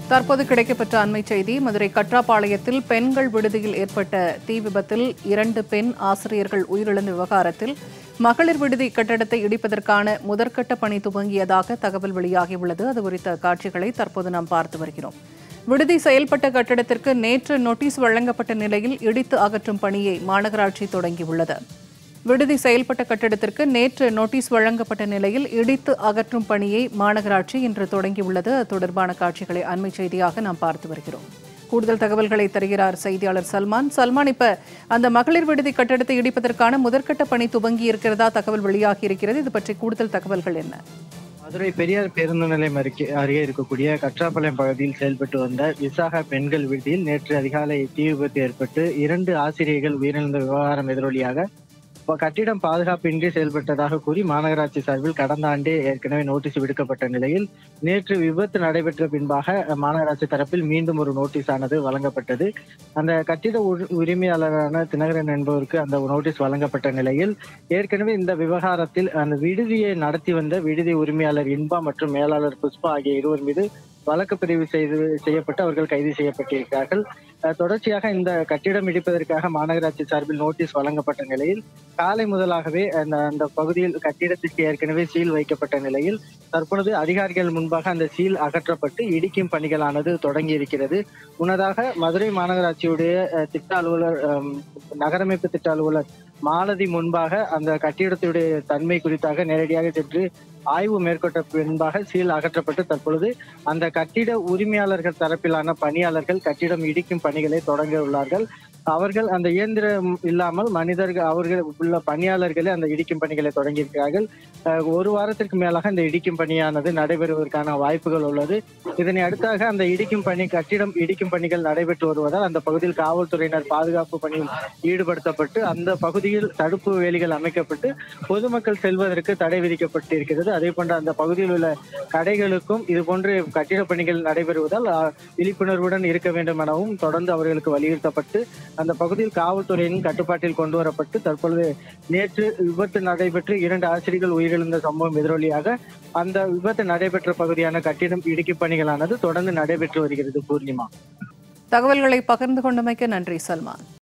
தற்போது கிடைக்கப்பெற்ற அண்மை செய்தி மதுரை கற்றாப்பாளையத்தில் பெண்கள் விடுதியில் ஏற்பட்ட தீ விபத்தில் இரண்டு பெண் ஆசிரியர்கள் உயிரிழந்த விவகாரத்தில் மகளிர் விடுதி கட்டடத்தை இடிப்பதற்கான முதற்கட்ட பணி துவங்கியதாக தகவல் வெளியாகியுள்ளது அது குறித்த காட்சிகளை தற்போது நாம் பார்த்து வருகிறோம் விடுதி செயல்பட்ட கட்டடத்திற்கு நேற்று நோட்டீஸ் வழங்கப்பட்ட நிலையில் இடித்து அகற்றும் பணியை மாநகராட்சி தொடங்கியுள்ளது விடுதி செயல்பட்ட கட்டடத்திற்கு நேற்று நோட்டீஸ் வழங்கப்பட்ட நிலையில் இடித்து அகற்றும் பணியை மாநகராட்சி இன்று தொடங்கியுள்ளது அது தொடர்பான காட்சிகளை அண்மை செய்தியாக நாம் பார்த்து வருகிறோம் கூடுதல் தகவல்களை தருகிறார் செய்தியாளர் சல்மான் சல்மான் இப்ப அந்த மகளிர் விடுதி கட்டடத்தை இடிப்பதற்கான முதற்கட்ட பணி துவங்கி இருக்கிறதா தகவல் வெளியாகி இருக்கிறது இது பற்றி கூடுதல் தகவல்கள் என்ன மதுரை பெரியார் பேருந்து நிலையம் அருகே அருகே இருக்கக்கூடிய கற்றாப்பாளையம் பகுதியில் செயல்பட்டு வந்த விசாகா பெண்கள் விடுதியில் நேற்று அதிகாலை தீ விபத்து ஏற்பட்டு இரண்டு ஆசிரியர்கள் உயிரிழந்த விவகாரம் எதிரொலியாக இப்ப கட்டிடம் பாதுகாப்பின்றி செயல்பட்டதாக கூறி மாநகராட்சி சார்பில் கடந்த ஆண்டே ஏற்கனவே நோட்டீஸ் விடுக்கப்பட்ட நிலையில் நேற்று விபத்து நடைபெற்ற பின்பாக மாநகராட்சி தரப்பில் மீண்டும் ஒரு நோட்டீஸ் ஆனது வழங்கப்பட்டது அந்த கட்டிட உரி- உரிமையாளரான தினகரன் என்பவருக்கு அந்த நோட்டீஸ் வழங்கப்பட்ட நிலையில் ஏற்கனவே இந்த விவகாரத்தில் அந்த விடுதியை நடத்தி வந்த விடுதி உரிமையாளர் இன்பா மற்றும் மேலாளர் புஷ்பா ஆகிய இருவர் மீது வழக்கு பதிவு செய்து செய்யப்பட்டு அவர்கள் கைது செய்யப்பட்டிருக்கிறார்கள் அஹ் தொடர்ச்சியாக இந்த கட்டிடம் இடிப்பதற்காக மாநகராட்சி சார்பில் நோட்டீஸ் வழங்கப்பட்ட நிலையில் காலை முதலாகவே அந்த அந்த பகுதியில் கட்டிடத்திற்கு ஏற்கனவே சீல் வைக்கப்பட்ட நிலையில் தற்பொழுது அதிகாரிகள் முன்பாக அந்த சீல் அகற்றப்பட்டு இடிக்கும் பணிகளானது தொடங்கி இருக்கிறது முன்னதாக மதுரை மாநகராட்சியுடைய அஹ், திட்ட அலுவலர் அம், நகரமைப்பு திட்ட அலுவலர் மாலதி முன்பாக அந்த கட்டிடத்துடைய தன்மை குறித்தாக நேரடியாக சென்று ஆய்வு மேற்கொண்ட பின்பாக சீல் அகற்றப்பட்டு தற்பொழுது அந்த கட்டிட உரிமையாளர்கள் தரப்பிலான பணியாளர்கள் கட்டிடம் இடிக்கும் பணிகளை தொடங்க உள்ளார்கள் அவர்கள் அந்த இயந்திரம் இல்லாமல் மனிதர்கள் அவர்கள் உள்ள பணியாளர்களே அந்த இடிக்கும் பணிகளை தொடங்கியிருக்கிறார்கள் அஹ், ஒரு வாரத்திற்கு மேலாக இந்த இடிக்கும் பணியானது நடைபெறுவதற்கான வாய்ப்புகள் உள்ளது இதனை அடுத்தாக அந்த இடிக்கும் பணி கட்டிடம் இடிக்கும் பணிகள் நடைபெற்று வருவதால் அந்த பகுதியில் காவல்துறையினர் பாதுகாப்பு பணியில் ஈடுபடுத்தப்பட்டு அந்த பகுதியில் தடுப்பு வேலிகள் அமைக்கப்பட்டு பொதுமக்கள் செல்வதற்கு தடை விதிக்கப்பட்டிருக்கிறது அதே போன்று அந்த பகுதியில் உள்ள கடைகளுக்கும் இது போன்று கட்டிட பணிகள் நடைபெறுவதால் அஹ், விழிப்புணர்வுடன் இருக்க வேண்டும் எனவும் தொடர்ந்து அவர்களுக்கு வலியுறுத்தப்பட்டு அந்த பகுதியில் காவல்துறையின் கட்டுப்பாட்டில் கொண்டு வரப்பட்டு தற்பொழுது நேற்று விபத்து நடைபெற்று இரண்டு ஆசிரியர்கள் உயிரிழந்த சம்பவம் எதிரொலியாக அந்த விபத்து நடைபெற்ற பகுதியான கட்டிடம் இடிக்கும் பணிகளானது தொடர்ந்து நடைபெற்று வருகிறது பூர்ணிமா தகவல்களை பகிர்ந்து கொண்டமைக்கு நன்றி சல்மான்